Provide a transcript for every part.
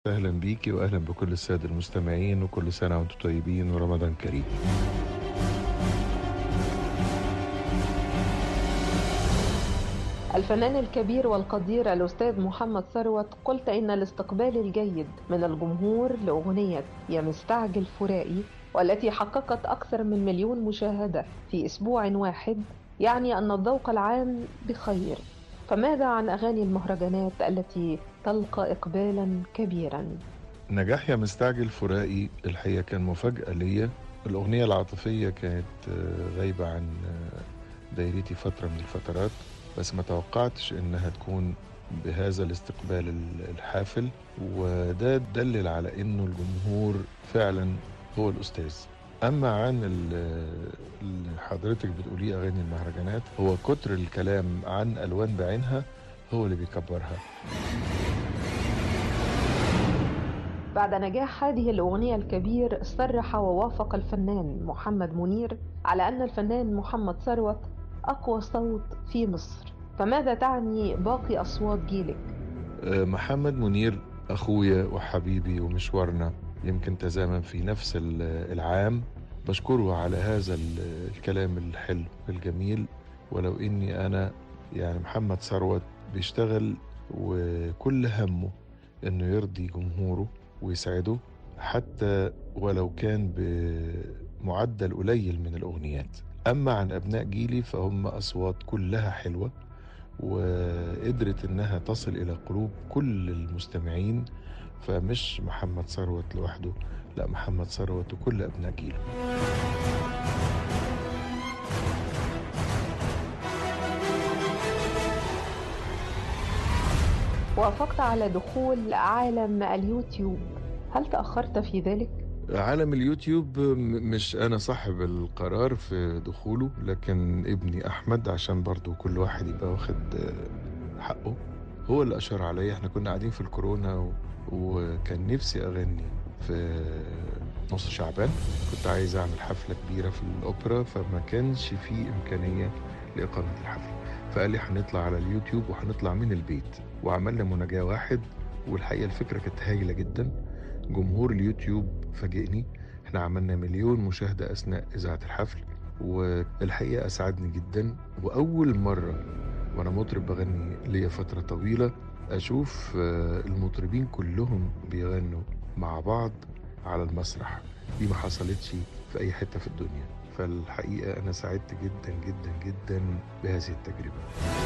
أهلا بيكي وأهلا بكل السادة المستمعين وكل سنة وأنتم طيبين ورمضان كريم الفنان الكبير والقدير الأستاذ محمد ثروت قلت إن الاستقبال الجيد من الجمهور لأغنية يا مستعجل فرائي والتي حققت أكثر من مليون مشاهدة في أسبوع واحد يعني أن الذوق العام بخير فماذا عن أغاني المهرجانات التي تلقى إقبالا كبيرا نجاح يا مستعجل فرائي الحقيقة كان مفاجأة ليا الأغنية العاطفية كانت آه، غايبة عن آه، دايرتي فترة من الفترات بس ما توقعتش إنها تكون بهذا الاستقبال ال- الحافل وده دلل على إنه الجمهور فعلا هو الأستاذ أما عن ال- اللي حضرتك بتقوليه أغاني المهرجانات هو كتر الكلام عن ألوان بعينها هو اللي بيكبرها بعد نجاح هذه الأغنية الكبير صرح ووافق الفنان محمد منير على أن الفنان محمد ثروت أقوى صوت في مصر فماذا تعني باقي أصوات جيلك؟ آه، محمد منير أخويا وحبيبي ومشوارنا يمكن تزامن في نفس ال- العام بشكره على هذا ال- الكلام الحلو الجميل ولو إني أنا يعني محمد ثروت بيشتغل وكل همه إنه يرضي جمهوره ويسعده حتى ولو كان بمعدل قليل من الأغنيات أما عن أبناء جيلي فهم أصوات كلها حلوة وقدرت انها تصل الى قلوب كل المستمعين فمش محمد ثروت لوحده لا محمد ثروت وكل ابناء جيله وافقت على دخول عالم اليوتيوب هل تأخرت في ذلك؟ عالم اليوتيوب م- مش انا صاحب القرار في دخوله لكن ابني احمد عشان برضو كل واحد يبقى واخد آه، حقه هو اللي اشار عليا احنا كنا قاعدين في الكورونا و... وكان نفسي اغني في نص شعبان كنت عايز اعمل حفله كبيره في الاوبرا فما كانش في امكانيه لاقامه الحفله فقال لي هنطلع على اليوتيوب وهنطلع من البيت وعملنا مناجاه واحد والحقيقه الفكره كانت هايله جدا جمهور اليوتيوب فاجئني احنا عملنا مليون مشاهدة أثناء إذاعة الحفل والحقيقة أسعدني جدا وأول مرة وأنا مطرب بغني ليا فترة طويلة أشوف آه، المطربين كلهم بيغنوا مع بعض على المسرح دي ما حصلتش في أي حتة في الدنيا فالحقيقة أنا سعدت جدا جدا جدا بهذه التجربة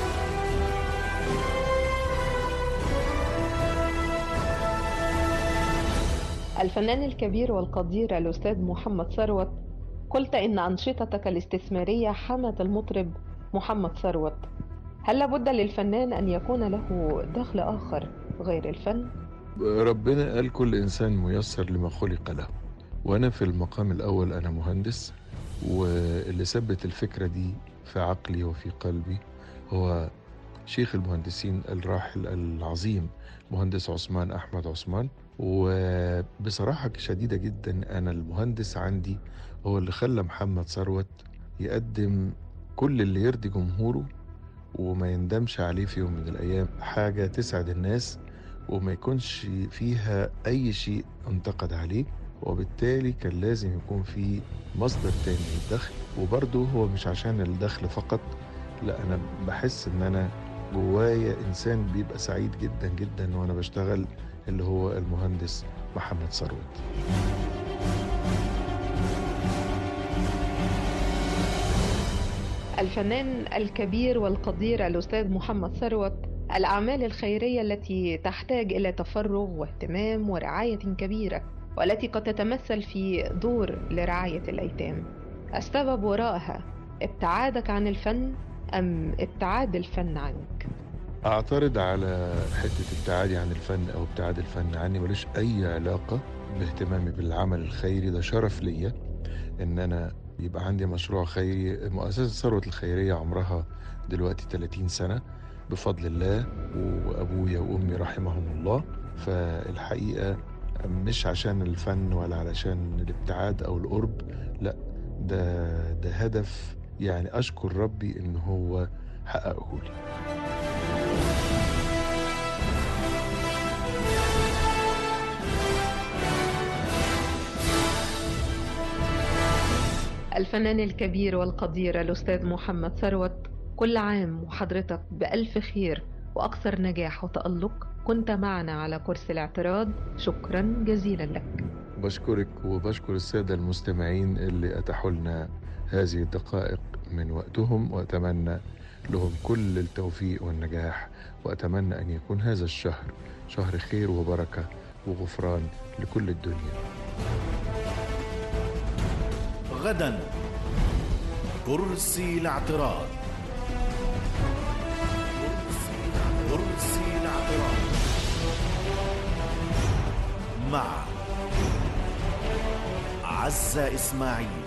الفنان الكبير والقدير الأستاذ محمد ثروت قلت إن أنشطتك الاستثمارية حمت المطرب محمد ثروت هل لابد للفنان أن يكون له دخل آخر غير الفن؟ ربنا قال كل إنسان ميسر لما خلق له وأنا في المقام الأول أنا مهندس واللي ثبت الفكرة دي في عقلي وفي قلبي هو شيخ المهندسين الراحل العظيم مهندس عثمان أحمد عثمان وبصراحة شديدة جدا أنا المهندس عندي هو اللي خلى محمد ثروت يقدم كل اللي يرضي جمهوره وما يندمش عليه في يوم من الأيام حاجة تسعد الناس وما يكونش فيها أي شيء انتقد عليه وبالتالي كان لازم يكون في مصدر تاني للدخل وبرضه هو مش عشان الدخل فقط لا أنا بحس إن أنا جوايا إنسان بيبقى سعيد جدا جدا وأنا بشتغل اللي هو المهندس محمد ثروت الفنان الكبير والقدير الأستاذ محمد ثروت الأعمال الخيرية التي تحتاج إلى تفرغ واهتمام ورعاية كبيرة والتي قد تتمثل في دور لرعاية الأيتام السبب وراءها ابتعادك عن الفن أم ابتعاد الفن عنك؟ اعترض على حته ابتعادي عن الفن او ابتعاد الفن عني ملوش اي علاقه باهتمامي بالعمل الخيري ده شرف ليا ان انا يبقى عندي مشروع خيري مؤسسه ثروه الخيريه عمرها دلوقتي 30 سنه بفضل الله وابويا وامي رحمهم الله فالحقيقه مش عشان الفن ولا علشان الابتعاد او القرب لا ده ده هدف يعني اشكر ربي ان هو حققه لي الفنان الكبير والقدير الأستاذ محمد ثروت كل عام وحضرتك بألف خير وأكثر نجاح وتألق كنت معنا على كرسي الاعتراض شكرا جزيلا لك بشكرك وبشكر السادة المستمعين اللي أتاحوا لنا هذه الدقائق من وقتهم وأتمنى لهم كل التوفيق والنجاح وأتمنى أن يكون هذا الشهر شهر خير وبركة وغفران لكل الدنيا غدا كرسي الاعتراض كرسي الاعتراض مع عزة إسماعيل